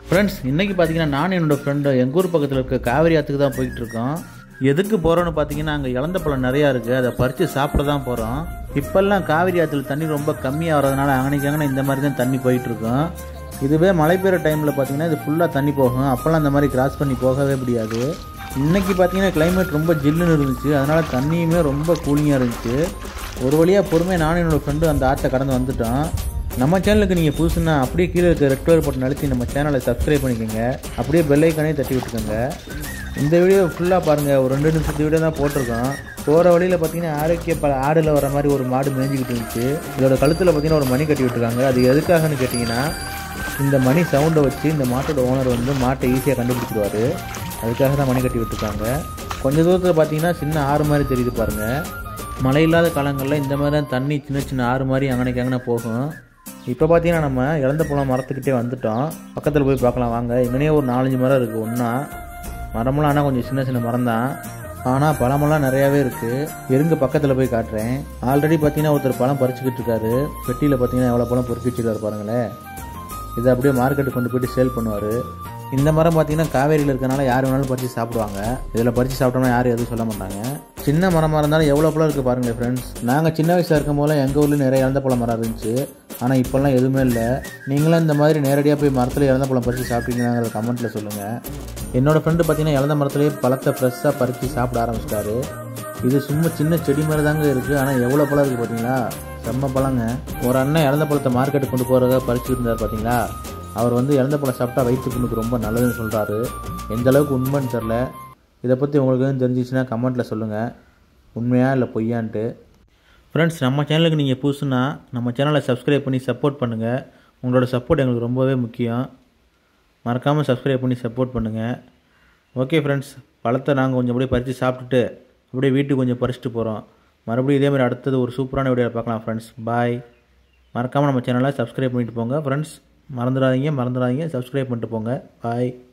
friends இன்றைக்கி பார்த்தீங்கன்னா நான் என்னோடய ஃப்ரெண்டு எங்கள் ஊர் பக்கத்தில் இருக்க காவேரி ஆற்றுக்கு தான் போயிட்டு இருக்கோம் எதுக்கு போகிறோன்னு பார்த்தீங்கன்னா அங்கே இளந்த பழம் நிறையா இருக்குது அதை பறித்து சாப்பிட தான் போகிறோம் இப்போல்லாம் காவேரி ஆற்றுல தண்ணி ரொம்ப கம்மியாக வரதுனால அங்கனைக்கு அங்கனை இந்த மாதிரி தான் தண்ணி போயிட்டு இருக்கோம் இதுவே மழை பெய்கிற டைமில் பார்த்தீங்கன்னா இது ஃபுல்லாக தண்ணி போகும் அப்போல்லாம் அந்த மாதிரி கிராஸ் பண்ணி போகவே முடியாது இன்றைக்கி பார்த்தீங்கன்னா climate ரொம்ப ஜில்லுன்னு இருந்துச்சு அதனால் தண்ணியுமே ரொம்ப கூலிங்காக இருந்துச்சு ஒரு வழியாக பொறுமையாக நானும் என்னோடய ஃப்ரெண்டு அந்த ஆற்றை கடந்து வந்துட்டோம் நம்ம சேனலுக்கு நீங்கள் புதுசுன்னா அப்படியே கீழே இருக்க ரெட் கலர் பட்டன் அழுத்தி நம்ம சேனலை சப்ஸ்கிரைப் பண்ணிக்கோங்க அப்படியே பெல் ஐக்கானே தட்டி விட்டுக்கோங்க இந்த வீடியோ ஃபுல்லாக பாருங்கள் ஒரு ரெண்டு நிமிஷத்து வீடியோ தான் போட்டிருக்கோம் போகிற வழியில் பார்த்தீங்கன்னா ஆரோக்கிய பல ஆடில் வர மாதிரி ஒரு மாடு மேய்ஞ்சிக்கிட்டு இருந்துச்சு இதோட கழுத்தில் பார்த்தீங்கன்னா ஒரு மணி கட்டி விட்டுருக்காங்க அது எதுக்காகன்னு கேட்டிங்கன்னா இந்த மணி சவுண்டை வச்சு இந்த மாட்டோட ஓனர் வந்து மாட்டை ஈஸியாக கண்டுபிடிச்சிடுவார் அதுக்காக தான் மணி கட்டி விட்டுருக்காங்க கொஞ்சம் தூரத்தில் பார்த்தீங்கன்னா சின்ன ஆறு மாதிரி தெரியுது பாருங்கள் மழை இல்லாத காலங்களில் இந்த மாதிரி தான் தண்ணி சின்ன சின்ன ஆறு மாதிரி அங்கனைக்கு அங்கனை போகும் இப்போ பார்த்தீங்கன்னா நம்ம இறந்த பழம் மரத்துக்கிட்டே வந்துட்டோம் பக்கத்தில் போய் பார்க்கலாம் வாங்க எங்கனே ஒரு நாலஞ்சு மரம் இருக்குது ஒன்றா மரமெல்லாம் ஆனால் கொஞ்சம் சின்ன சின்ன மரம் தான் ஆனால் பழமெல்லாம் நிறையாவே இருக்குது இருங்க பக்கத்தில் போய் காட்டுறேன் ஆல்ரெடி பார்த்தீங்கன்னா ஒருத்தர் பழம் பறிச்சுக்கிட்டு இருக்காரு பெட்டியில் பார்த்தீங்கன்னா எவ்வளோ பழம் பொறுக்கி வச்சிருக்காரு பாருங்களேன் இதை அப்படியே மார்க்கெட்டுக்கு கொண்டு போயிட்டு சேல் பண்ணுவார் இந்த மரம் பார்த்தீங்கன்னா காவேரியில் இருக்கனால யார் வேணாலும் பறித்து சாப்பிடுவாங்க இதில் பறித்து சாப்பிட்டோம்னா யாரும் எதுவும் சொல்ல மாட்டாங்க சின்ன மரமாக இருந்தாலும் எவ்வளோ பழம் இருக்குது பாருங்கள் ஃப்ரெண்ட்ஸ் நாங்கள் சின்ன வயசாக இருக்கும் போதெல்லாம் எங்கள் ஊரில் நிறைய இறந்த பழம் மரம் இருந்துச்சு ஆனால் இப்போல்லாம் எதுவுமே இல்லை நீங்களும் இந்த மாதிரி நேரடியாக போய் மரத்தில் இறந்த பழம் பறித்து சாப்பிட்டீங்கன்னாங்கிற கமெண்ட்டில் சொல்லுங்கள் என்னோடய ஃப்ரெண்டு பார்த்தீங்கன்னா இறந்த மரத்துலேயே பழத்தை ஃப்ரெஷ்ஷாக பறித்து சாப்பிட ஆரம்பிச்சிட்டாரு இது சும்மா சின்ன செடி மாதிரி தாங்க இருக்குது ஆனால் எவ்வளோ பழம் இருக்குது பார்த்தீங்களா செம்ம பழங்க ஒரு அண்ணன் இறந்த பழத்தை மார்க்கெட்டுக்கு கொண்டு போகிறத பறிச்சுட்டு இருந்தார் பார்த்தீங்களா அவர் வந்து இறந்த பழம் சாப்பிட்டா வயிற்று புண்ணுக்கு ரொம்ப நல்லதுன்னு சொல்கிறாரு எந்த அளவுக்கு உண்மைன்னு தெரில இதை பற்றி உங்களுக்கு எதுவும் தெரிஞ்சிச்சுன்னா கமெண்ட்டில் சொல்லுங்கள் உண்மையா இல்லை பொய்யான்ட்டு ஃப்ரெண்ட்ஸ் நம்ம சேனலுக்கு நீங்கள் புதுசுன்னா நம்ம சேனலை சப்ஸ்கிரைப் பண்ணி சப்போர்ட் பண்ணுங்கள் உங்களோட சப்போர்ட் எங்களுக்கு ரொம்பவே முக்கியம் மறக்காமல் சப்ஸ்கிரைப் பண்ணி சப்போர்ட் பண்ணுங்கள் ஓகே ஃப்ரெண்ட்ஸ் பழத்தை நாங்கள் கொஞ்சம் அப்படியே பறித்து சாப்பிட்டுட்டு அப்படியே வீட்டுக்கு கொஞ்சம் பறிச்சுட்டு போகிறோம் மறுபடியும் இதே மாதிரி அடுத்தது ஒரு சூப்பரான வீடியோவில் பார்க்கலாம் ஃப்ரெண்ட்ஸ் பாய் மறக்காமல் நம்ம சேனலை சப்ஸ்கிரைப் பண்ணிட்டு போங்க ஃப்ரெண்ட்ஸ் மறந்துடாதீங்க மறந்துடாதீங்க சப்ஸ்கிரைப் பண்ணிட்டு போங்க பாய்